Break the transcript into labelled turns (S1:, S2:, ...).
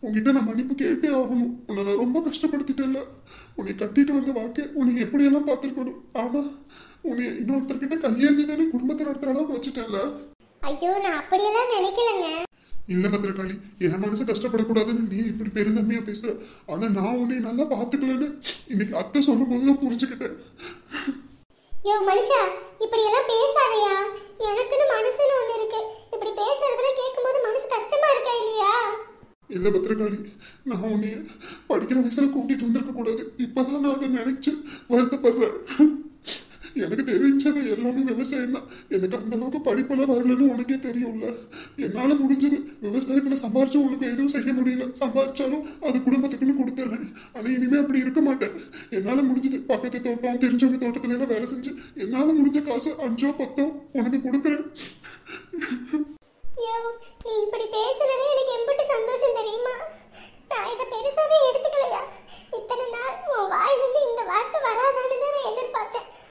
S1: உன்கிட்ட நான் மன்னிப்பு கேட்டே ஆகணும் உன்னை நான் ரொம்ப கஷ்டப்படுத்திட்டேன்ல உன்னை கட்டிட்டு வந்த வாக்கே உன்னை எப்படியெல்லாம் பார்த்துருக்கணும் ஆனா உன்னை இன்னொருத்தர்கிட்ட கையேந்தி தானே குடும்பத்தை நடத்துற அளவுக்கு வச்சுட்டேன்ல
S2: ஐயோ நான் அப்படியெல்லாம் நினைக்கலங்க
S1: இல்ல பத்திரகாளி என் மனசு கஷ்டப்படக்கூடாதுன்னு நீ இப்படி பெருந்தன்மையா பேசுற ஆனா நான் உன்னை நல்லா பாத்துக்கலன்னு இன்னைக்கு அத்தை சொல்லும் போது தான் புரிஞ்சுக்கிட்டேன்
S2: யோ மனுஷா இப்படி எல்லாம் பேசாதயா எனக்குன்னு மனசுன்னு ஒண்ணு இருக்கு இப்படி பேசுறதுல கேட்கும்போது மனசு கஷ்டமா இருக்கா இல்லையா
S1: இல்ல பத்திரகாளி நான் உன்னைய படிக்கிற வயசுல கூட்டிட்டு வந்திருக்க கூடாது இப்பதான் நான் அதை நினைச்சு வருத்தப்படுறேன் எனக்கு தெரிஞ்சது எல்லாமே விவசாயம் தான் எனக்கு அந்த அளவுக்கு படிப்பெல்லாம் வரலன்னு உனக்கே தெரியும்ல என்னால முடிஞ்சது விவசாயத்துல சம்பாரிச்சு உனக்கு எதுவும் செய்ய முடியல சம்பாரிச்சாலும் அது குடும்பத்துக்குன்னு கொடுத்துட்றேன் ஆனா இனிமே அப்படி இருக்க மாட்டேன் என்னால முடிஞ்சது பக்கத்து தோட்டம் தெரிஞ்சவங்க தோட்டத்துல எல்லாம் வேலை செஞ்சு என்னால முடிஞ்ச காசு அஞ்சோ பத்தோ உனக்கு கொடுக்குறேன்
S2: யோ நீ இப்படி பேசுறதே எனக்கு எம்பிட்டு சந்தோஷம் தெரியுமா